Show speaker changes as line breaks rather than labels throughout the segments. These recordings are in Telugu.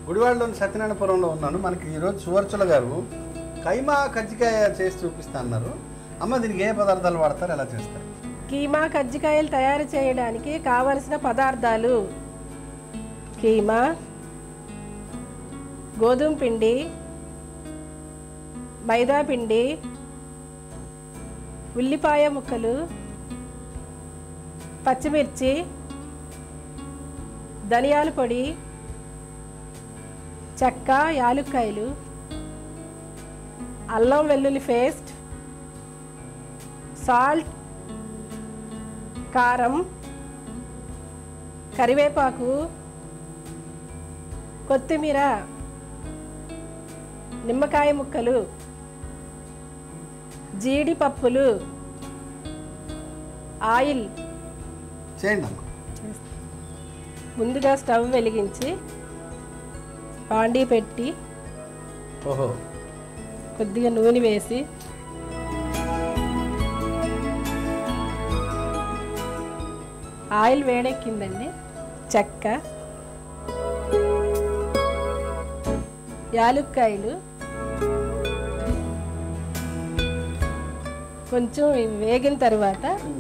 గుడివాడలోని సత్యనారాయణపురంలో ఉన్నాను మనకి ఈరోజు సువర్చుల గారు కైమా కజ్జికాయ చేసి చూపిస్తా అన్నారు అమ్మ దీనికి ఏ పదార్థాలు వాడతారు ఎలా చేస్తారు
కీమా కజ్జికాయలు తయారు చేయడానికి కావలసిన పదార్థాలు కీమా గోధుమ పిండి మైదా పిండి ఉల్లిపాయ ముక్కలు పచ్చిమిర్చి ధనియాల పొడి చెక్క యాలుక్కాయలు అల్లం వెల్లుల్లి పేస్ట్ సాల్ట్ కారం కరివేపాకు కొత్తిమీర నిమ్మకాయ ముక్కలు జీడిపప్పులు ఆయిల్
చేయండి అమ్మ
ముందుగా స్టవ్ వెలిగించి పాండీ పెట్టి
ఓహో
కొద్దిగా నూనె వేసి ఆయిల్ వేడెక్కిందండి చెక్క యాలుక్కాయలు కొంచెం ఇవి వేగిన తర్వాత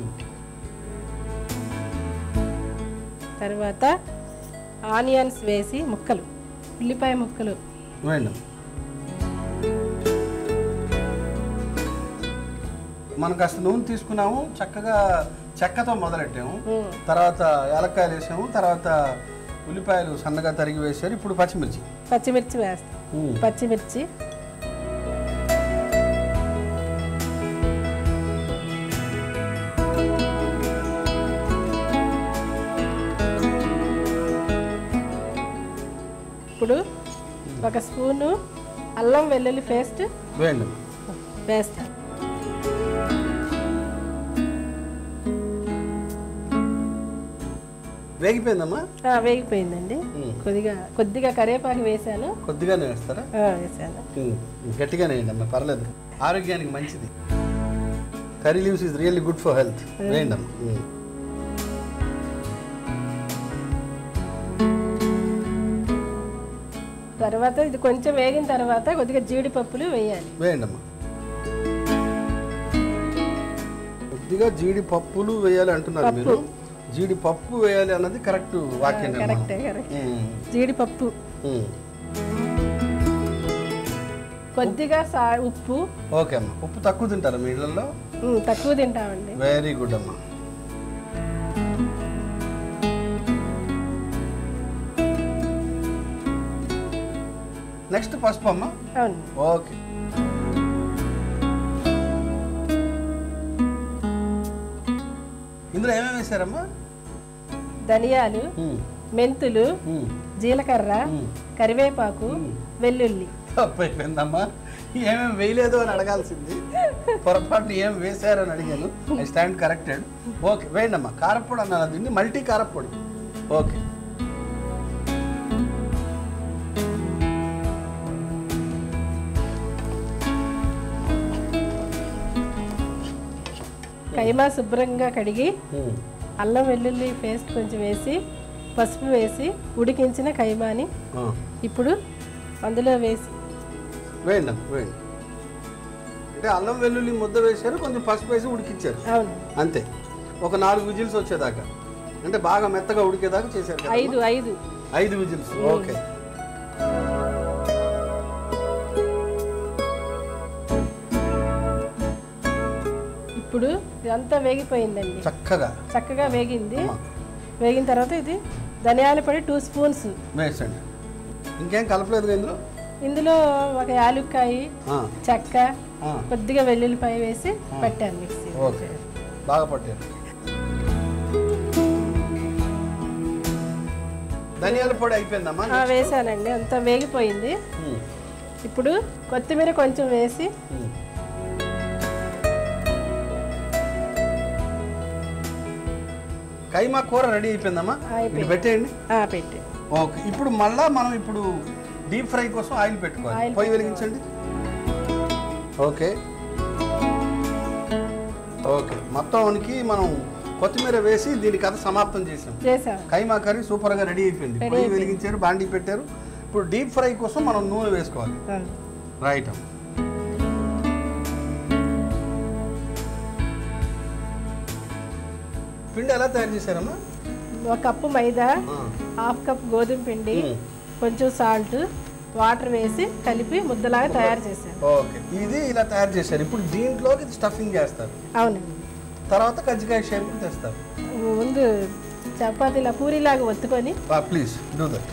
తర్వాత ఆనియన్స్ వేసి ముక్కలు ఉల్లిపాయ ముక్కలు
వేయండి అమ్మ. మనం కాస్త నూనె తీసుకున్నాము చక్కగా చెక్కతో మొదలెట్టాము
ఉమ్,
తర్వాత యాలక్కాయలు వేసాము తర్వాత ఉల్లిపాయలు సన్నగా తరిగి వేశారు ఇప్పుడు పచ్చిమిర్చి
పచ్చిమిర్చి వేస్తాం
ఉమ్.
పచ్చిమిర్చి ఇప్పుడు ఒక స్పూను అల్లం వెల్లుల్లి పేస్ట్
వేయండి అమ్మ.
వేస్తాం
వేగిపోయిందమ్మా
ఆ, వేగిపోయిందండి
ఉమ్.
కొద్దిగా కొద్దిగా కరివేపాకు వేసాను
కొద్దిగానే వేస్తారా
ఆ, వేసాను
ఉమ్, గట్టిగానే వేయండి అమ్మా పర్లేదు ఆరోగ్యానికి మంచిది curry leaves is really good for health వేయండి అమ్మా ఉమ్.
తర్వాత ఇది కొంచెం వేగిన తర్వాత కొద్దిగా జీడిపప్పులు వేయాలి
వేయండి అమ్మా కొద్దిగా జీడిపప్పులు వేయాలి అంటున్నారు మీరు జీడిపప్పు వేయాలి అన్నది కరెక్ట్ వాక్యం నిర్మాణం.
కరెక్టే కరెక్ట్
ఉమ్,
జీడిపప్పు
ఉమ్.
కొద్దిగా సా ఉప్పు
ఓకే అమ్మా ఉప్పు తక్కువ తింటారా మీ ఇళ్ళల్లో
ఉమ్, తక్కువ తింటామండి
వెరీ గుడ్ అమ్మా నెక్స్ట్ పసుపు అమ్మా
అవును
ఓకే ఇందులో ఏమేమి వేశారమ్మా
ధనియాలు
ఉమ్,
మెంతులు
ఉమ్.
జీలకర్ర
మ్మ్.
కరివేపాకు వెల్లుల్లి
తప్పైపోయిందమ్మా ఏమేమి వేయలేదు అని అడగాల్సింది పొరపాటున ఏం వేశారని అడిగాను ఐ స్టాండ్ కరెక్టెడ్ ఓకే వేయండి అమ్మా కారప్పొడి అన్నాను దీన్ని మల్టీ కారప్పొడి ఓకే
కైమా శుభ్రంగా కడిగి
ఉమ్,
అల్లం వెల్లుల్లి పేస్ట్ కొంచెం వేసి పసుపు వేసి ఉడికించిన కైమాని
ఆ,
ఇప్పుడు అందులో వేసి
వేయండి అమ్మా వేయండి అంటే అల్లం వెల్లుల్లి ముద్ద వేశారు కొంచెం పసుపు వేసి ఉడికిచ్చారు
అవును
అంతే ఒక నాలుగు విజిల్స్ వచ్చేదాకా అంటే బాగా మెత్తగా ఉడికేదాకా చేశారు కదా
ఐదు ఐదు
ఐదు విజిల్స్ ఓకే
ఇప్పుడు ఇదంతా వేగిపోయిందండి
చక్కగా
చక్కగా వేగింది
అమ్మా,
వేగిన తర్వాత ఇది ధనియాల పొడి టూ స్పూన్స్
వేసండి ఇంకేం కలపలేదు ఇందులో
ఇందులో ఒక యాలుక్కాయ
ఆ,
చెక్క
ఆ,
కొద్దిగా వెల్లుల్లిపాయ వేసి పట్టాను మిక్సీ
ఓకే బాగా పట్టారు ధనియాల పొడి అయిపోయిందమ్మా
ఆ, వేసానండి అంతా వేగిపోయింది
ఉమ్,
ఇప్పుడు కొత్తిమీర కొంచెం వేసి
ఉమ్. కైమా కూర రెడీ అయిపోయిందమ్మా
అయిపోయింది.
ఇది పెట్టేయండి
ఆ, పెట్టి
ఓకే ఇప్పుడు మళ్ళా మనం ఇప్పుడు డీప్ ఫ్రై కోసం ఆయిల్ పెట్టుకోవాలి
ఆయిల్
పొయ్యి వెలిగించండి ఓకే ఓకే మొత్తానికి మనం కొత్తిమీర వేసి దీని కథ సమాప్తం చేసాం
చేసాం
కైమా కర్రీ సూపర్గా రెడీ అయిపోయింది
Ready
పొయ్యి
అయిపోయింది.
వెలిగించారు బాండీ పెట్టారు ఇప్పుడు డీప్ ఫ్రై కోసం మనం నూనె వేసుకోవాలి
అవును.
రైట్ అమ్మ పిండి ఎలా తయారు చేశారమ్మా
ఒక కప్పు మైదా
ఆ.
హాఫ్ కప్ గోధుమ పిండి
మ్మ్.
కొంచెం సాల్ట్ వాటర్ వేసి కలిపి ముద్దలాగా తయారు చేశాను
ఓకే ఇది ఇలా తయారు చేశారు ఇప్పుడు దీంట్లోకి స్టఫింగ్ చేస్తారు
అవునండి
తర్వాత కజ్జికాయ షేప్ తెస్తారు
ముందు చపాతీలా పూరిలాగా ఒత్తుకొని
ప్లీజ్ డూ దట్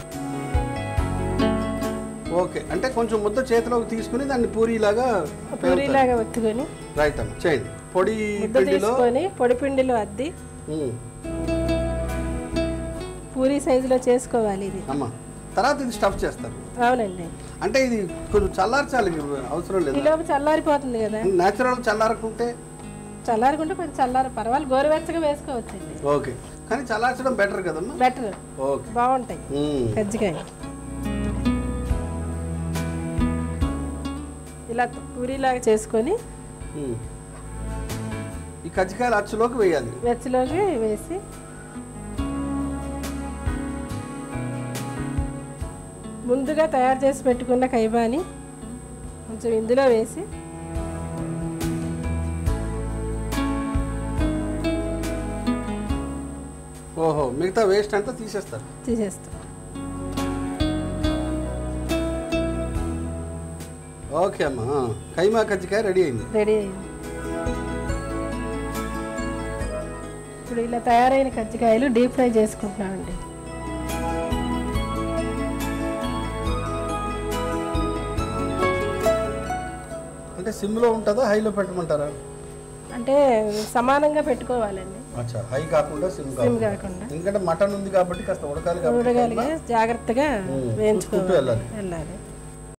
ఓకే అంటే కొంచెం ముద్ద చేతిలోకి తీసుకుని దాన్ని పూరీలాగా
పూరిలాగా ఒత్తుకొని
రైట్ అమ్మ చేయండి పొడి
ముద్ద
పిండిలో
తీసుకొని పొడి పిండిలో అద్ది
ఉమ్,
పూరి సైజులో చేసుకోవాలి ఇది
అమ్మ తర్వాత ఇది స్టఫ్ చేస్తారు
అవునండి
అంటే ఇది కొంచెం చల్లార్చాలి అవసరం లేదు
ఈలోపు చల్లారిపోతుంది కదా
న్యాచురల్ చల్లారకుంటే
చల్లారకుంటే కొంచెం చల్లారి పర్వాలేదు గోరువెచ్చగా వేసుకోవచ్చండి
ఓకే కానీ చల్లార్చడం బెటర్ కదమ్మా
బెటర్
ఓకే
బాగుంటాయి
ఉమ్,
కజ్జికాయ ఇలా పూరిలాగా చేసుకొని
ఉమ్. ఈ కజ్జికాయలు అచ్చులోకి వేయాలి
వెచ్చలోకి వేసి ముందుగా తయారు చేసి పెట్టుకున్న కైబాని కొంచెం ఇందులో వేసి
ఓహో మిగతా వేస్ట్ అంతా తీసేస్తారు
తీసేస్తాం
ఓకే అమ్మా ఆ, కైమా కజ్జికాయ రెడీ అయింది
రెడీ అయింది ఇప్పుడు ఇలా తయారైన కజ్జికాయలు డీప్ ఫ్రై చేసుకుంటున్నామండి
అంటే సిమ్లో ఉంటుందా హైలో పెట్టమంటారా
అంటే సమానంగా పెట్టుకోవాలండి
అచ్చా హై కాకుండా సిమ్
సిమ్
కాకుండా
కాకుండా
ఎందుకంటే మటన్ ఉంది కాబట్టి కాస్త ఉడకాలి కాబట్టి
చూడగలిగా జాగ్రత్తగా
ఉమ్, చూసుకుంటూ
వేయించుకోవాలి
వెళ్ళాలి.
వెళ్ళాలి